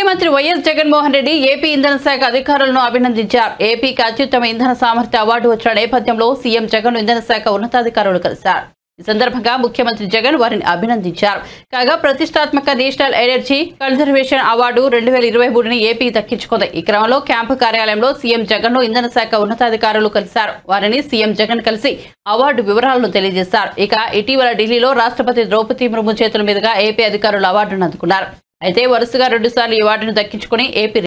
ముఖ్యమంత్రి YS Jaganmohan Reddy AP ఇంధన శాఖ అధికారులను అభినందించారు ఏపీకి అత్యుత్తమ ఇంధన సామర్థ్య అవార్డు వచ్చిన నేపథ్యంలో సీఎం జగన్ ఇంధన శాఖ ఉన్నతాధికారులు కలిశారు ఈ సందర్భంగా ముఖ్యమంత్రి జగన్ వారిని అభినందించారు కాగా ప్రతిష్టాత్మక నేషనల్ ఎనర్జీ కన్జర్వేషన్ అవార్డు రెండు వేల ఇరవై మూడుని ఏపీ దక్కించుకుంది ఈ క్రమంలో క్యాంపు కార్యాలయంలో సీఎం జగన్ ను ఇంధన శాఖ ఉన్నతాధికారులు కలిశారు వారిని సీఎం జగన్ కలిసి అవార్డు వివరాలను తెలియజేశారు ఇక ఇటీవల ఢిల్లీలో రాష్ట్రపతి ద్రౌపది ముర్ము చేతుల మీదుగా ఏపీ అధికారులు అవార్డును అందుకున్నారు అయితే వరుసగా రెండుసార్లు ఈ అవార్డును దక్కించుకుని ఏపీ